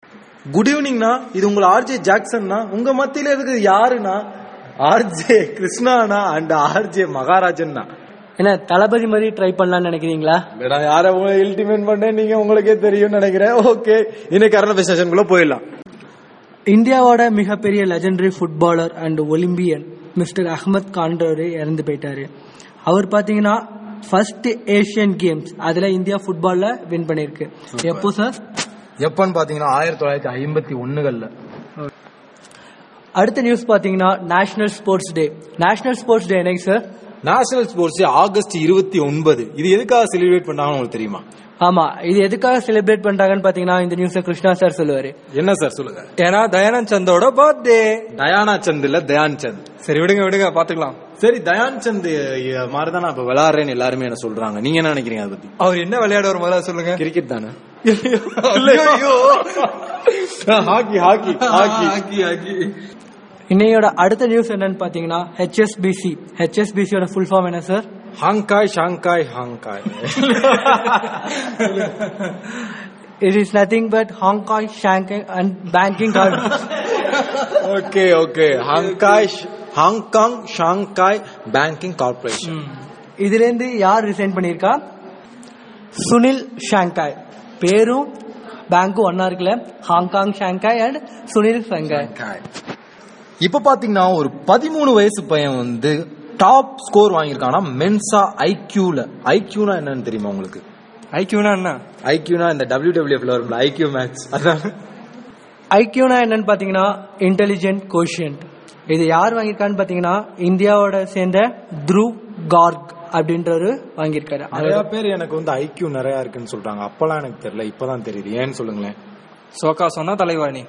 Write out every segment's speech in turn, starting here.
Good ஈவினிங்னா இது உங்க RJ ஜாக்சன்னா உங்க மத்தியில இருக்கிறது யாருன்னா ஆர்ஜே கிருஷ்ணானா அண்ட் ஆர்ஜே மகாராஜன்னா என்ன தளபதி மாதிரி ட்ரை பண்ணலாம்னு நினைக்கிறீங்களா நான் யார இல்டிமேட் பண்ணேன் நீங்க உங்களுக்கே தெரியும் நினைக்கிறேன் ஓகே இன்னைக்கு கரண்ட் செஷனுக்குள்ள போயிடலாம் இந்தியாவோட மிகப்பெரிய legendary footballer and Olympian Mister Ahmed கான்றவர் இறந்து போயிட்டாரு அவர் பாத்தீங்கன்னா ஃபர்ஸ்ட் ஏசியன் கேம்ஸ் அதுல இந்தியா ஃபுட்பால்ல வின் பண்ணிருக்கு எப்போ சார் எப்பன்னு பாத்தீங்கன்னா ஆயிரத்தி தொள்ளாயிரத்தி ஐம்பத்தி ஒண்ணுகள்ல அடுத்த நியூஸ் பாத்தீங்கன்னா National Sports Day National Sports Day என்னைக்கு சார் நேஷனல் ஸ்போர்ட்ஸ் ஆகஸ்ட் இருபத்தி ஒன்பது இது எதுக்காக செலிப்ரேட் பண்ணாங்கன்னு உங்களுக்கு தெரியுமா ஆமா இது எதுக்காக செலிப்ரேட் பண்றாங்கன்னு பாத்தீங்கன்னா இந்த நியூஸ கிருஷ்ணா சார் சொல்லுவாரு என்ன சார் சொல்லுங்க ஏன்னா தயானந்த் சந்தோட பர்த்டே தயானா சந்த் இல்ல தயான் சந்த் சரி விடுங்க விடுங்க பாத்துக்கலாம் சரி தயான் சந்த் மாதிரி தான் நான் இப்ப விளையாடுறேன்னு எல்லாருமே என்ன சொல்றாங்க நீங்க என்ன நினைக்கிறீங்க அதை பத்தி அவர் என்ன விளையாடுவார் முதல்ல சொல்லுங்க கிரிக்கெட் தானே ஐயோ. ஹாக்கி ஹாக்கி ஹாக்கி ஆக்கி ஆக்கி இன்னையோட அடுத்த நியூஸ் என்னன்னு பாத்தீங்கன்னா ஹெச்எஸ்பிசி ஹெச்எஸ்பிசியோட ஃபுல் ஃபார்ம் என்ன sir Hong Kong Shanghai Hong Kong it is nothing but Hong Kong Shanghai and banking card okay okay Hong Kong Hong Kong Shanghai banking corporation இதுல இருந்து யார் ரிசைன் பண்ணிருக்கா சுனில் ஷாங்காய் பேரும் பேங்க்கும் ஒன்னா இருக்குல்ல Hong Kong Shanghai and Sunil Shanghai இப்ப பாத்தீங்கன்னா ஒரு பதிமூணு வயசு பையன் வந்து டாப் ஸ்கோர் வாங்கியிருக்கானா மென்சா ஐக்யூல ஐக்யூனா என்னன்னு தெரியுமா உங்களுக்கு ஐக்கியூனா என்ன ஐக்யூனா இந்த டபிள்யூ டபிள்யூஎஃப்ல வரும்ல ஐக்யூ மேட்ச் அதான் ஐக்கியூனா என்னன்னு பாத்தீங்கன்னா இன்டெலிஜென்ட் கோஷியன்ட் இது யார் வாங்கியிருக்கான்னு பாத்தீங்கன்னா இந்தியாவோட சேர்ந்த த்ருவ் கார்க் அப்படின்றவரு வாங்கியிருக்காரு நிறைய பேர் எனக்கு வந்து ஐக்யூ நிறைய இருக்குன்னு சொல்றாங்க அப்பெல்லாம் எனக்கு தெரியல இப்பதான் தெரியுது ஏன்னு சொல்லுங்களேன் சோகா சொன்னா தலைவாணி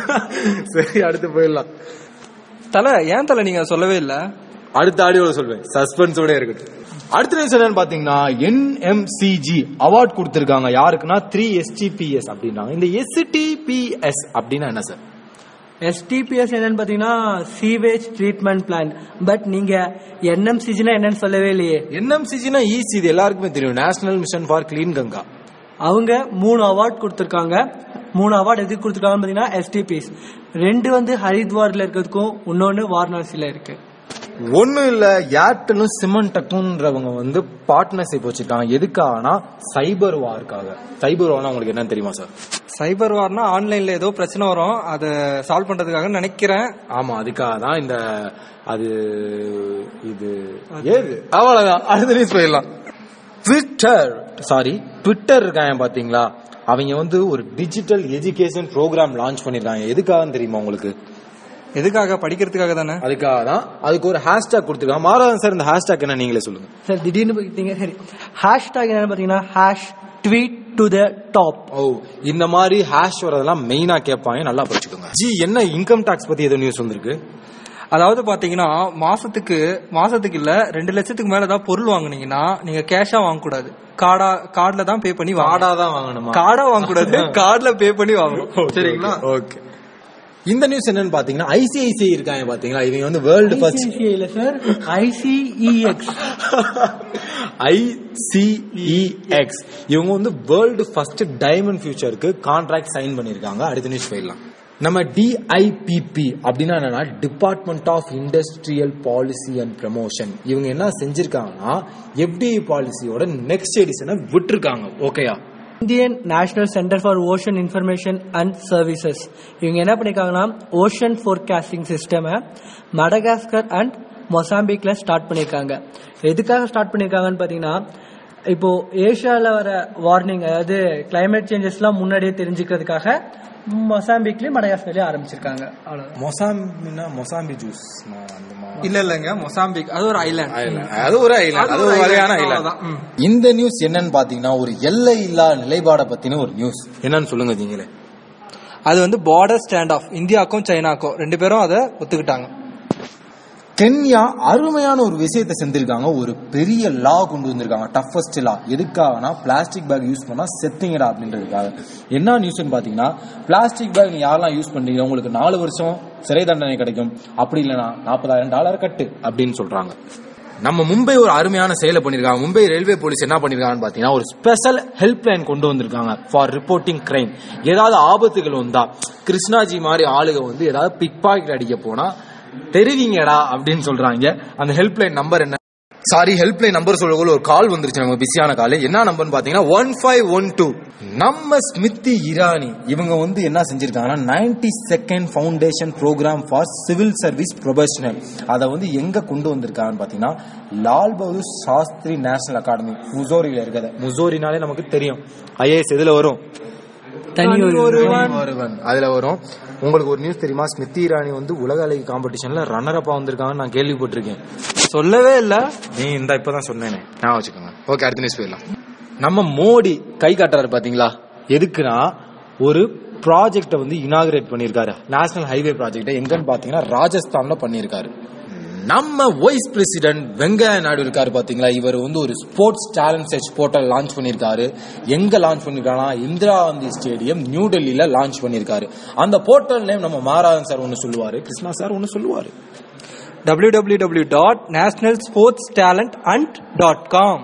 சரி அடுத்து போயிடலாம் தலை ஏன் தலை நீங்க சொல்லவே இல்ல அடுத்த ஆடியோல சொல்வேன் சஸ்பென்ஸோட இருக்கட்டும் அடுத்த நியூஸ் என்னன்னு பாத்தீங்கன்னா என்எம்சிஜி அவார்ட் கொடுத்திருக்காங்க யாருக்குன்னா த்ரீ எஸ்டிபிஎஸ் அப்படின்றாங்க இந்த எஸ்டிபிஎஸ் அப்படின்னா என்ன சார் எஸ்டிபிஎஸ் என்னன்னு பாத்தீங்கன்னா சீவேஜ் ட்ரீட்மெண்ட் பிளான் பட் நீங்க என்எம்சிஜினா என்னன்னு சொல்லவே இல்லையே என்எம்சிஜினா ஈஸி இது எல்லாருக்குமே தெரியும் National Mission for Clean Ganga அவங்க மூணு அவார்ட் கொடுத்திருக்காங்க மூணு அவார்ட் எதுக்கு கொடுத்திருக்காங்கன்னு பாத்தீங்கன்னா எஸ்டிபிஎஸ் ரெண்டு வந்து ஹரித்வார்ல இருக்கிறதுக்கும் இன்னொன்னு வாரணாசில இருக்கு ஒண்ணும் இல்ல ஏர்டெலும் சிமெண்டக்குன்றவங்க வந்து பார்ட்னர்ஷிப் வச்சிருக்காங்க எதுக்காகனா சைபர் வார்க்காக சைபர் வார்னா உங்களுக்கு என்ன தெரியுமா சார் சைபர் வார்னா ஆன்லைன்ல ஏதோ பிரச்சனை வரும் அதை சால்வ் பண்றதுக்காக நினைக்கிறேன் ஆமா அதுக்காக தான் இந்த அது இது ஏது அவ்வளவுதான் அடுத்த நியூஸ் போயிடலாம் ட்விட்டர் சாரி ட்விட்டர் இருக்காங்க பாத்தீங்களா அவங்க வந்து ஒரு டிஜிட்டல் எஜுகேஷன் ப்ரோக்ராம் லான்ச் பண்ணிருக்காங்க எதுக்காகன்னு தெரியுமா உங்களுக்கு எதுக்காக படிக்கிறதுக்காக தானே அதுக்காக தான் அதுக்கு ஒரு ஹேஷ்டாக் கொடுத்துருக்காங்க மாறாதன் சார் இந்த ஹேஷ்டாக் என்ன நீங்களே சொல்லுங்க சார் திடீர்னு பார்த்தீங்க சரி ஹேஷ்டாக் என்னன்னு பாத்தீங்கன்னா hash tweet to the top ஓ இந்த மாதிரி ஹேஷ் வரதெல்லாம் மெயினா கேட்பாங்க நல்லா படிச்சுக்கோங்க ஜி என்ன இன்கம் டாக்ஸ் பத்தி ஏதோ நியூஸ் வந்திருக்கு அதாவது பாத்தீங்கன்னா மாசத்துக்கு மாசத்துக்கு இல்ல ரெண்டு லட்சத்துக்கு மேல ஏதாவது பொருள் வாங்குனீங்கன்னா நீங்க கேஷா வாங்க கூடாது கார்டா கார்டுல தான் பே பண்ணி வாங்கணும் காடா தான் வாங்கணுமா கார்டா வாங்க கூடாது கார்டுல பே பண்ணி வாங்கணும் சரிங்களா ஓகே இந்த நியூஸ் என்னன்னு பாத்தீங்கன்னா ஐசிஐசிஐ இருக்காங்க பாத்தீங்களா இவங்க வந்து வேர்ல்டு ஃபர்ஸ்ட் ICICI இல்ல சார் ஐசிஇஎக்ஸ் ஐசிஇஎக்ஸ் இவங்க வந்து வேர்ல்டு ஃபர்ஸ்ட் டைமண்ட் ஃபியூச்சருக்கு கான்ட்ராக்ட் சைன் பண்ணிருக்காங்க அடுத்த நியூஸ் போயிடலாம் நம்ம டிஐபிபி அப்படின்னா என்னன்னா Department of Industrial Policy and Promotion இவங்க என்ன செஞ்சிருக்காங்கன்னா எஃப்டிஐ பாலிசியோட நெக்ஸ்ட் எடிஷனை விட்டுருக்காங்க ஓகேயா Indian National Centre for Ocean Information and Services இவங்க என்ன பண்ணிருக்காங்கன்னா ஓஷன் ஃபோர்காஸ்டிங் சிஸ்டமை மடகாஸ்கர் அண்ட் மொசாம்பிக்ல ஸ்டார்ட் பண்ணிருக்காங்க எதுக்காக ஸ்டார்ட் பண்ணிருக்காங்கன்னு பாத்தீங்கன்னா இப்போ ஏஷியால வர வார்னிங் அதாவது கிளைமேட் சேஞ்சஸ்லாம் முன்னாடியே தெரிஞ்சுக்கிறதுக்காக மொசாம்பிக்லயும் மடகாஸ்கர்லயும் ஆரம்பிச்சிருக்காங்க அவ்வளவுதான் மொசாம்பினா மொசாம்பி ஜூஸ் அந்த மாதிரி இல்ல இல்லங்க மொசாம்பிக் அது ஒரு ஐலாண்ட் அது ஒரு ஐலாண்ட் அது ஒரு வகையான ஐலாண்ட் இந்த நியூஸ் என்னன்னு பாத்தீங்கன்னா ஒரு எல்லை இல்லா நிலைப்பாட பத்தின ஒரு நியூஸ் என்னன்னு சொல்லுங்க நீங்களே அது வந்து பார்டர் ஸ்டாண்ட் ஆஃப் இந்தியாக்கும் சைனாக்கும் ரெண்டு பேரும் அதை ஒத்துக்கிட்டாங்க கென்யா அருமையான ஒரு விஷயத்தை செஞ்சிருக்காங்க ஒரு பெரிய லா கொண்டு வந்திருக்காங்க டஃபஸ்ட் லா எதுக்காகனா பிளாஸ்டிக் பேக் யூஸ் பண்ணா செத்துங்கடா அப்படின்றதுக்காக என்ன நியூஸ்னு பாத்தீங்கன்னா பிளாஸ்டிக் பேக் நீங்க யாரெல்லாம் யூஸ் பண்றீங்க உங்களுக்கு நாலு வருஷம் சிறை தண்டனை கிடைக்கும் அப்படி இல்லைன்னா நாற்பதாயிரம் டாலர் கட்டு அப்படின்னு சொல்றாங்க நம்ம மும்பை ஒரு அருமையான செயலை பண்ணிருக்காங்க மும்பை ரயில்வே போலீஸ் என்ன பண்ணிருக்காங்கன்னு பாத்தீங்கன்னா ஒரு ஸ்பெஷல் ஹெல்ப் லைன் கொண்டு வந்திருக்காங்க ஃபார் ரிப்போர்ட்டிங் கிரைம் ஏதாவது ஆபத்துகள் வந்தா கிருஷ்ணாஜி மாதிரி ஆளுங்க வந்து ஏதாவது பிக் பாக்கெட் அடிக்க போனா தெரிவிங்கடா அப்படின்னு சொல்றாங்க அந்த ஹெல்ப் லைன் நம்பர் என்ன சாரி ஹெல்ப் லைன் நம்பர் சொல்லக்குள்ள ஒரு கால் வந்துருச்சு நம்ம பிஸியான கால் என்ன நம்பர்னு பாத்தீங்கன்னா ஒன் ஃபைவ் ஒன் டூ நம்ம ஸ்மிருதி இரானி இவங்க வந்து என்ன செஞ்சிருக்காங்கன்னா ninety second foundation program for civil service professional அதை வந்து எங்க கொண்டு வந்திருக்காங்கன்னு பாத்தீங்கன்னா லால் பகதூர் சாஸ்திரி நேஷனல் அகாடமி முசோரியில இருக்கிறது முசோரினாலே நமக்கு தெரியும் ஐஏஎஸ் எதுல வரும் தனி ஒரு ஒருவன் அதுல வரும் உங்களுக்கு ஒரு நியூஸ் தெரியுமா ஸ்மிருதி இரானி வந்து உலக அழகி காம்படிஷன்ல ரன்னர் அப்பா வந்திருக்காங்கன்னு நான் கேள்விப்பட்டிருக்கேன் சொல்லவே இல்ல நீ இந்த இப்பதான் சொன்னேனே நான் வச்சுக்கோங்க ஓகே அடுத்த நியூஸ் போயிடலாம் நம்ம மோடி கை காட்டுறாரு பாத்தீங்களா எதுக்குன்னா ஒரு ப்ராஜெக்ட வந்து இனாகிரேட் பண்ணியிருக்காரு நேஷனல் ஹைவே ப்ராஜெக்ட் எங்கன்னு பாத்தீங்கன்னா ராஜஸ்தான்ல பண்ணியிருக்காரு நம்ம வைஸ் பிரசிடென்ட் வெங்கையா நாயுடு இருக்காரு பாத்தீங்களா இவர் வந்து ஒரு sports talent search portal launch பண்ணிருக்காரு எங்க லான்ச் பண்ணிருக்காருன்னா இந்திரா காந்தி ஸ்டேடியம் நியூ டெல்லியில லான்ச் பண்ணிருக்காரு அந்த போர்ட்டல் நேம் நம்ம மாராயன் சார் ஒன்னு சொல்லுவாரு கிருஷ்ணா சார் ஒன்னு சொல்லுவாரு W W W dot national sports talent and dot com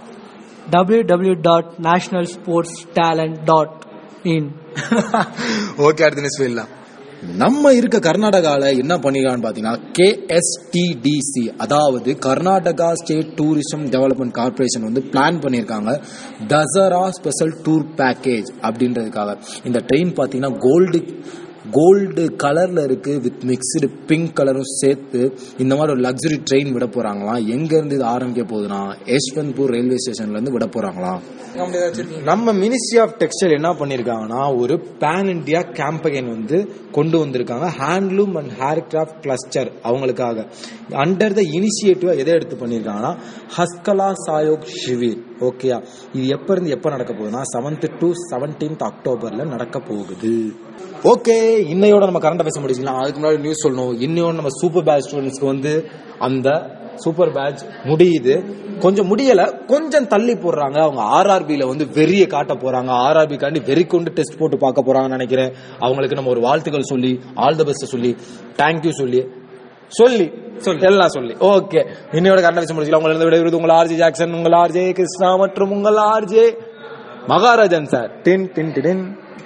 www.nationalsportstalent.in okay அடுத்த நியூஸ் போயிடலாம் நம்ம இருக்க கர்நாடகால என்ன பண்ணிருக்கான்னு பாத்தீங்கன்னா கேஎஸ்டிடிசி அதாவது Karnataka state tourism development corporation வந்து பிளான் பண்ணிருக்காங்க தசரா ஸ்பெஷல் டூர் பேக்கேஜ் அப்படின்றதுக்காக இந்த ட்ரெயின் பாத்தீங்கன்னா கோல்டு கோல்டு கலர்ல இருக்கு வித் மிக்ஸ்டு பிங்க் கலரும் சேர்த்து இந்த மாதிரி ஒரு லக்ஸரி ட்ரெயின் விட போறாங்களாம் எங்க இருந்து இது ஆரம்பிக்க போகுதுன்னா யஷ்வந்த்பூர் ரயில்வே ஸ்டேஷன்ல இருந்து விட போறாங்களாம் நம்ம மினிஸ்ட்ரி ஆஃப் டெக்ஸ்டைல் என்ன பண்ணிருக்காங்கன்னா ஒரு பேன் இந்தியா கேம்பெயின் வந்து கொண்டு வந்திருக்காங்க handloom and hair craft cluster அவங்களுக்காக அண்டர் த இனிஷியேட்டிவ் எதை எடுத்து பண்ணிருக்காங்கன்னா ஹஸ்கலா சாயோக் ஷிவிர் ஓகேயா இது எப்ப இருந்து எப்ப நடக்க போகுதுன்னா செவன்த் டு செவன்டீன்த் அக்டோபர்ல நடக்க போகுது ஓகே இன்னையோட நம்ம கரண்ட் பேச முடிச்சுக்கலாம் அதுக்கு முன்னாடி நியூஸ் சொல்லணும் இன்னையோட நம்ம சூப்பர் பேட்ச் ஸ்டூடெண்ட்ஸ்க்கு வந்து அந்த சூப்பர் பேட்ச் முடியுது கொஞ்சம் முடியல கொஞ்சம் தள்ளி போடுறாங்க அவங்க ஆர்ஆர்பில வந்து வெறிய காட்ட போறாங்க ஆர்ஆர்பி காண்டி வெறி கொண்டு டெஸ்ட் போட்டு பார்க்க போறாங்கன்னு நினைக்கிறேன் அவங்களுக்கு நம்ம ஒரு வாழ்த்துக்கள் சொல்லி ஆல் த பெஸ்ட் சொல்லி தேங்க்யூ சொல்லி சொல்லி சொல்லி எல்லாம் சொல்லி ஓகே இன்னையோட கரண்ட் பேச முடிச்சுக்கலாம் உங்களை விட விருது உங்கள் ஆர்ஜே ஜாக்சன் உங்கள் ஆர்ஜே கிருஷ்ணா மற்றும் உங்கள் ஆர்ஜே மகாராஜன் சார் டின் டின் டின்